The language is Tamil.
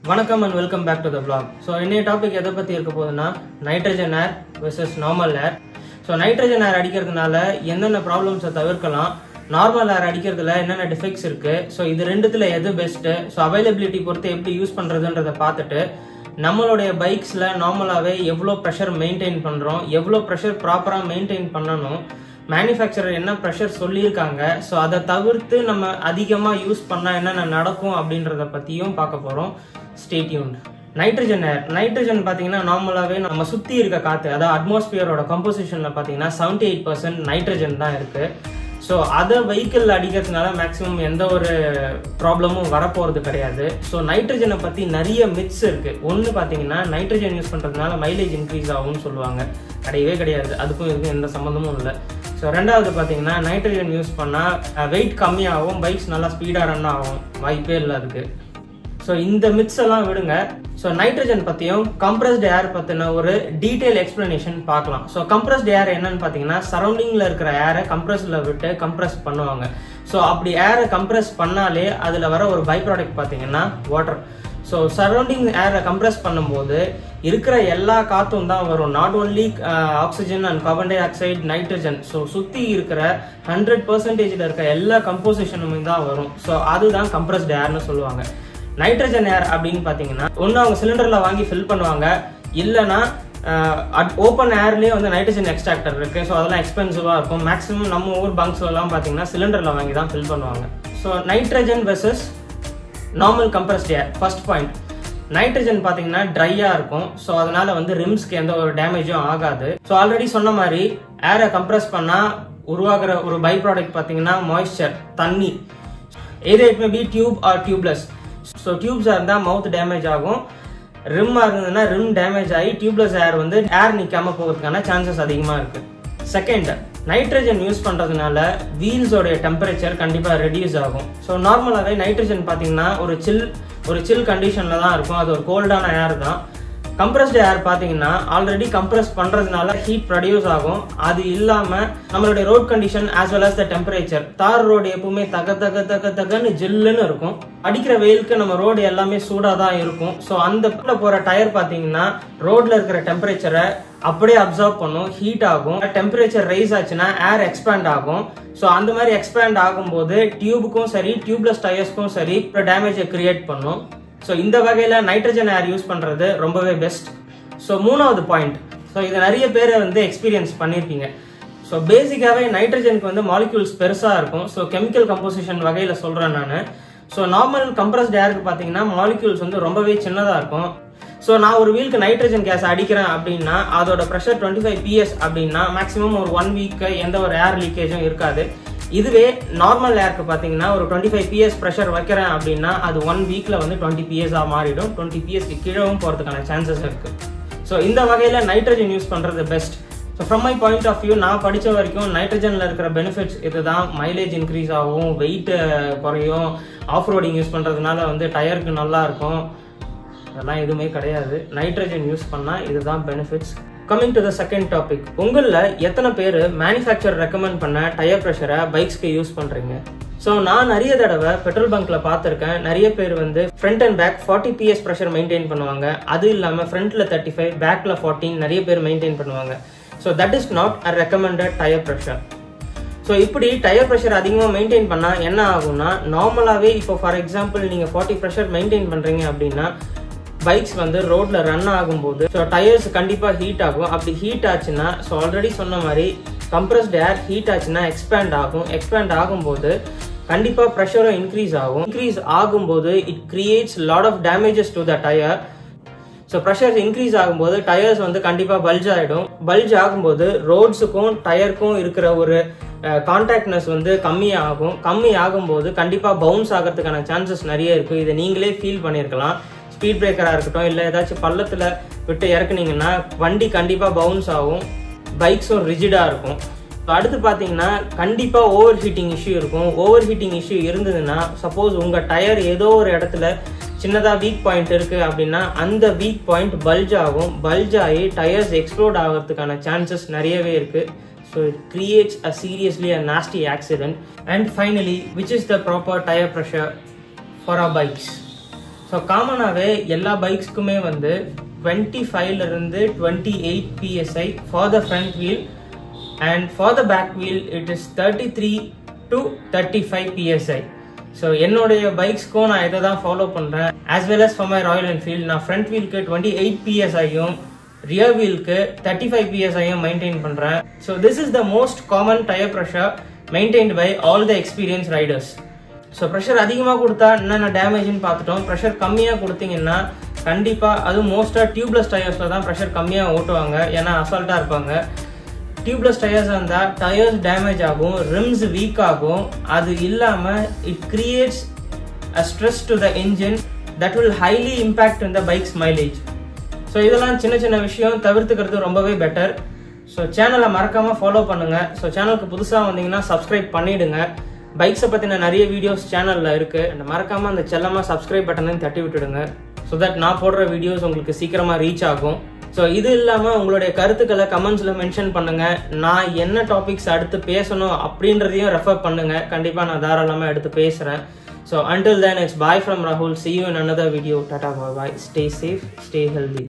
வணக்கம் and welcome back to the vlog so இன்னைய டாபிக் எதை பற்றி இருக்க போகுதுன்னா nitrogen air versus normal air so nitrogen air அடிக்கிறதுனால என்னென்ன ப்ராப்ளம்ஸை தவிர்க்கலாம் நார்மல் ஏர் அடிக்கிறதுல என்னென்ன டிஃபெக்ட்ஸ் இருக்கு ஸோ இது ரெண்டுத்துல எது பெஸ்ட்டு ஸோ அவைலபிலிட்டி பொறுத்து எப்படி யூஸ் பண்ணுறதுன்றதை பார்த்துட்டு நம்மளுடைய பைக்ஸில் நார்மலாகவே எவ்வளோ ப்ரெஷர் மெயின்டைன் பண்ணுறோம் எவ்வளோ ப்ரெஷர் ப்ராப்பராக மெயின்டைன் பண்ணணும் மேனுஃபேக்சரர் என்ன ப்ரெஷர் சொல்லியிருக்காங்க ஸோ அதை தவிர்த்து நம்ம அதிகமாக யூஸ் பண்ணால் என்னென்ன நடக்கும் அப்படின்றத பற்றியும் பார்க்க போகிறோம் ஸ்டேட்யூன் நைட்ரஜன் ஏர் நைட்ரஜன் பார்த்தீங்கன்னா நார்மலாகவே நம்ம சுற்றி இருக்க காற்று அதாவது அட்மாஸ்பியரோட கம்போசிஷனில் பார்த்தீங்கன்னா செவன்டி எயிட் பர்சன்ட் நைட்ரஜன் தான் இருக்குது ஸோ அதை வெஹிக்கிள் அடிக்கிறதுனால மேக்ஸிமம் எந்த ஒரு ப்ராப்ளமும் வரப்போகிறது கிடையாது ஸோ நைட்ரஜனை பற்றி நிறைய மித்ஸ் இருக்குது ஒன்று பார்த்தீங்கன்னா நைட்ரஜன் யூஸ் பண்ணுறதுனால மைலேஜ் இன்க்ரீஸ் ஆகும்னு சொல்லுவாங்க கிடையவே கிடையாது அதுக்கும் இதுக்கும் எந்த சம்மந்தமும் இல்லை ஸோ ரெண்டாவது பார்த்தீங்கன்னா நைட்ரஜன் யூஸ் பண்ணால் வெயிட் கம்மியாகும் பைக்ஸ் நல்லா ஸ்பீடாக ரன் ஆகும் வாய்ப்பே இல்லை அதுக்கு ஸோ இந்த மித்ஸ் எல்லாம் விடுங்க ஸோ நைட்ரஜன் பற்றியும் கம்ப்ரஸ்ட் ஏர் பற்றின ஒரு டீட்டெயில் எக்ஸ்பிளனேஷன் பார்க்கலாம் ஸோ கம்ப்ரஸ்ட் ஏர் என்னன்னு பார்த்தீங்கன்னா சரௌண்டிங்கில் இருக்கிற ஏரை கம்ப்ரஸில் விட்டு கம்ப்ரஸ் பண்ணுவாங்க ஸோ அப்படி ஏரை கம்ப்ரஸ் பண்ணாலே அதில் வர ஒரு பை ப்ராடக்ட் பார்த்தீங்கன்னா வாட்டர் ஸோ சரௌண்டிங் ஏரை கம்ப்ரஸ் பண்ணும்போது இருக்கிற எல்லா காற்றும் தான் வரும் not only oxygen and carbon dioxide nitrogen so சுற்றி இருக்கிற ஹண்ட்ரட் பர்சன்டேஜில் இருக்க எல்லா கம்போசிஷனுமே தான் வரும் ஸோ அதுதான் கம்ப்ரஸ்ட் ஏர்னு சொல்லுவாங்க நைட்ரஜன் ஏர் அப்படின்னு பார்த்தீங்கன்னா ஒன்று அவங்க சிலிண்டரில் வாங்கி ஃபில் பண்ணுவாங்க இல்லைன்னா ஓப்பன் ஏர்லேயே வந்து நைட்ரஜன் எக்ஸ்ட்ராக்டர் இருக்கு ஸோ அதெல்லாம் எக்ஸ்பென்சிவாக இருக்கும் மேக்ஸிமம் நம்ம ஊர் பங்க்ஸ்லாம் பார்த்தீங்கன்னா சிலிண்டரில் வாங்கி தான் ஃபில் பண்ணுவாங்க so nitrogen versus normal compressed air first point nitrogen பார்த்தீங்கன்னா ட்ரையாக இருக்கும் ஸோ அதனால வந்து ரிம்ஸ்க்கு எந்த ஒரு டேமேஜும் ஆகாது ஸோ ஆல்ரெடி சொன்ன மாதிரி ஏரை கம்ப்ரஸ் பண்ணால் உருவாகிற ஒரு பை ப்ராடக்ட் பார்த்தீங்கன்னா மாய்ஸ்சர் தண்ணி எது it may be tube or tubeless so டியூப்ஸாக இருந்தால் மவுத் டேமேஜ் ஆகும் ரிம்மாக இருந்ததுன்னா ரிம் டேமேஜ் ஆகி டியூப்லெஸ் ஏர் வந்து ஏர் நிற்காம போகிறதுக்கான சான்சஸ் அதிகமாக இருக்கு செகண்ட் நைட்ரஜன் யூஸ் பண்ணுறதுனால வீல்ஸோடைய டெம்பரேச்சர் கண்டிப்பாக ரெடியூஸ் ஆகும் ஸோ நார்மலாகவே நைட்ரஜன் பார்த்தீங்கன்னா ஒரு சில் ஒரு சில் கண்டிஷனில் தான் இருக்கும் அது ஒரு கோல்டான ஏர் தான் கம்ப்ரஸ்டு ஏர் பார்த்தீங்கன்னா ஆல்ரெடி கம்ப்ரஸ் பண்ணுறதுனால ஹீட் ப்ரொடியூஸ் ஆகும் அது இல்லாமல் நம்மளுடைய road condition as well as the temperature தார் ரோடு எப்பவுமே தக தக தக தகன்னு ஜில்லுன்னு இருக்கும் அடிக்கிற வெயிலுக்கு நம்ம ரோடு எல்லாமே சூடாக தான் இருக்கும் ஸோ அந்த போகிற டயர் பார்த்தீங்கன்னா ரோட்ல இருக்கிற டெம்பரேச்சரை அப்படியே அப்சர்வ் பண்ணும் ஹீட் ஆகும் டெம்பரேச்சர் ரைஸ் ஆச்சுன்னா ஏர் எக்ஸ்பேண்ட் ஆகும் ஸோ அந்த மாதிரி எக்ஸ்பேண்ட் ஆகும்போது டியூபுக்கும் சரி டியூப்லெஸ் டயர்ஸ்க்கும் சரி டேமேஜை கிரியேட் பண்ணும் ஸோ இந்த வகையில் நைட்ரஜன் ஏர் யூஸ் பண்ணுறது ரொம்பவே பெஸ்ட் ஸோ மூணாவது பாயிண்ட் ஸோ இதை நிறைய பேர் வந்து எக்ஸ்பீரியன்ஸ் பண்ணியிருப்பீங்க ஸோ பேசிக்காகவே நைட்ரஜனுக்கு வந்து மாலிக்யூல்ஸ் பெருசாக இருக்கும் ஸோ கெமிக்கல் கம்போசிஷன் வகையில் சொல்கிறேன் நான் ஸோ நார்மல் கம்ப்ரஸ்ட் ஏருக்கு பார்த்தீங்கன்னா மாலிக்யூல்ஸ் வந்து ரொம்பவே சின்னதாக இருக்கும் ஸோ நான் ஒரு வீலுக்கு நைட்ரஜன் கேஸ் அடிக்கிறேன் அப்படின்னா அதோட ப்ரெஷர் டுவெண்ட்டி ஃபைவ் பிஎஸ் அப்படின்னா மேக்ஸிமம் ஒரு ஒன் வீக்கு எந்த ஒரு ஏர் லீக்கேஜும் இருக்காது இதுவே நார்மல் ஏருக்கு பார்த்தீங்கன்னா ஒரு டுவெண்ட்டி ஃபைவ் பிஎஸ் ப்ரெஷர் வைக்கிறேன் அப்படின்னா அது ஒன் வீக்கில் வந்து டுவெண்ட்டி பிஎஸ்ஸாக மாறிடும் டுவெண்ட்டி பிஎஸ்க்கு கீழவும் போகிறதுக்கான சான்சஸ் இருக்குது ஸோ இந்த வகையில் நைட்ரஜன் யூஸ் பண்ணுறது best so from my point of view நான் படித்த வரைக்கும் நைட்ரஜனில் இருக்கிற பெனிஃபிட்ஸ் இதுதான் மைலேஜ் இன்க்ரீஸ் ஆகும் வெயிட் குறையும் ஆஃப் ரோடிங் யூஸ் பண்ணுறதுனால வந்து டயருக்கு நல்லா இருக்கும் அதெல்லாம் எதுவுமே கிடையாது நைட்ரஜன் யூஸ் பண்ணால் இதுதான் benefits coming to the second topic உங்களில் எத்தனை பேர் மேனுஃபேக்சர் ரெக்கமெண்ட் பண்ண டயர் ப்ரெஷரை பைக்ஸ்க்கு யூஸ் பண்ணுறீங்க ஸோ நான் நிறைய தடவை பெட்ரோல் பங்க்ல பார்த்துருக்கேன் நிறைய பேர் வந்து front and back forty PS pressure maintain பண்ணுவாங்க அது இல்லாமல் ஃப்ரண்ட்ல தேர்ட்டி ஃபைவ் பேக்ல ஃபார்ட்டின் நிறைய பேர் மெயின்டைன் பண்ணுவாங்க so that is not a recommended tyre pressure so இப்படி டயர் ப்ரெஷர் அதிகமாக மெயின்டைன் பண்ணால் என்ன ஆகும்னா நார்மலாகவே இப்போ ஃபார் எக்ஸாம்பிள் நீங்கள் ஃபார்ட்டி ப்ரெஷர் மெயின்டைன் பண்ணுறீங்க அப்படின்னா பைக்ஸ் வந்து ரோட்ல ரன் ஆகும்போது ஸோ டயர்ஸ் கண்டிப்பாக ஹீட் ஆகும் அப்படி ஹீட் ஆச்சுன்னா ஸோ ஆல்ரெடி சொன்ன மாதிரி கம்ப்ரஸ்ட் ஏர் ஹீட் ஆச்சுன்னா எக்ஸ்பேண்ட் ஆகும் எக்ஸ்பேண்ட் ஆகும்போது கண்டிப்பாக ப்ரெஷரும் இன்க்ரீஸ் ஆகும் இன்க்ரீஸ் ஆகும்போது it creates lot of damages to the tyre so pressure increase ஆகும்போது டயர்ஸ் வந்து கண்டிப்பாக பல்ஜ் ஆகிடும் பல்ஜ் ஆகும்போது ரோட்ஸுக்கும் டயருக்கும் இருக்கிற ஒரு கான்டாக்ட்னஸ் வந்து கம்மியாகும் கம்மி ஆகும்போது கண்டிப்பாக பவுன்ஸ் ஆகிறதுக்கான சான்சஸ் நிறைய இருக்குது இதை நீங்களே ஃபீல் பண்ணியிருக்கலாம் ஸ்பீட் பிரேக்கராக இருக்கட்டும் இல்லை ஏதாச்சும் பள்ளத்தில் விட்டு இறக்குனீங்கன்னா வண்டி கண்டிப்பாக பவுன்ஸ் ஆகும் பைக்ஸும் ரிஜிடாக இருக்கும் அடுத்து பார்த்தீங்கன்னா கண்டிப்பாக ஓவர் ஹீட்டிங் இஷ்யூ இருக்கும் ஓவர் ஹீட்டிங் இஷ்யூ இருந்ததுன்னா சப்போஸ் உங்கள் டயர் ஏதோ ஒரு இடத்துல சின்னதாக வீக் பாயிண்ட் இருக்குது அப்படின்னா அந்த வீக் பாயிண்ட் பல்ஜ் ஆகும் பல்ஜ் ஆகி டயர்ஸ் எக்ஸ்ப்ளோட் ஆகிறதுக்கான சான்சஸ் நிறையவே இருக்குது so it creates a seriously a nasty accident and finally which is the proper tyre pressure for a bikes so காமனாகவே எல்லா பைக்ஸ்க்குமே வந்து டுவெண்ட்டி ஃபைவ்லேருந்து twenty eight PSI for the front wheel and for the back wheel it is thirty three to thirty five PSI so என்னுடைய பைக்ஸ்க்கும் நான் இதை தான் ஃபாலோ பண்ணுறேன் as well as for my Royal Enfield நான் ஃப்ரண்ட் வீலுக்கு டுவெண்ட்டி எயிட் பிஎஸ்ஐயும் ரியர் வீலுக்கு தேர்ட்டி ஃபைவ் பிஎஸ்ஐயும் மெயின்டைன் பண்ணுறேன் so this is the most common tyre pressure maintained by all the experience riders so pressure அதிகமாக கொடுத்தா என்னென்ன டேமேஜ்னு பார்த்துட்டோம் ப்ரெஷர் கம்மியாக கொடுத்தீங்கன்னா கண்டிப்பாக அதுவும் மோஸ்ட்டாக டியூப்லெஸ் டயர்ஸில் தான் ப்ரெஷர் கம்மியாக ஓட்டுவாங்க ஏன்னா அசால்ட்டாக இருப்பாங்க டியூப்லெஸ் டயர்ஸ் இருந்தால் டயர்ஸ் டேமேஜ் ஆகும் ரிம்ஸ் வீக் ஆகும் அது இல்லாமல் it creates a stress to the engine that will highly impact in the bikes mileage so இதெல்லாம் சின்ன சின்ன விஷயம் தவிர்த்துக்கிறது ரொம்பவே பெட்டர் ஸோ சேனலை மறக்காமல் ஃபாலோ பண்ணுங்கள் ஸோ சேனலுக்கு புதுசாக வந்தீங்கன்னா சப்ஸ்கிரைப் பண்ணிவிடுங்க பைக்ஸை பற்றின நிறைய வீடியோஸ் சேனலில் இருக்குது அண்ட் மறக்காமல் அந்த செல்லமாக சப்ஸ்கிரைப் பட்டனையும் தட்டி விட்டுடுங்க ஸோ தட் நான் போடுற வீடியோஸ் உங்களுக்கு சீக்கிரமாக ரீச் ஆகும் ஸோ இது இல்லாமல் உங்களுடைய கருத்துக்களை கமெண்ட்ஸில் மென்ஷன் பண்ணுங்கள் நான் என்ன டாபிக்ஸ் அடுத்து பேசணும் அப்படின்றதையும் ரெஃபர் பண்ணுங்கள் கண்டிப்பாக நான் தாராளமாக எடுத்து பேசுகிறேன் so until then it's bye from ராகுல் see you in another video tata bye stay safe stay healthy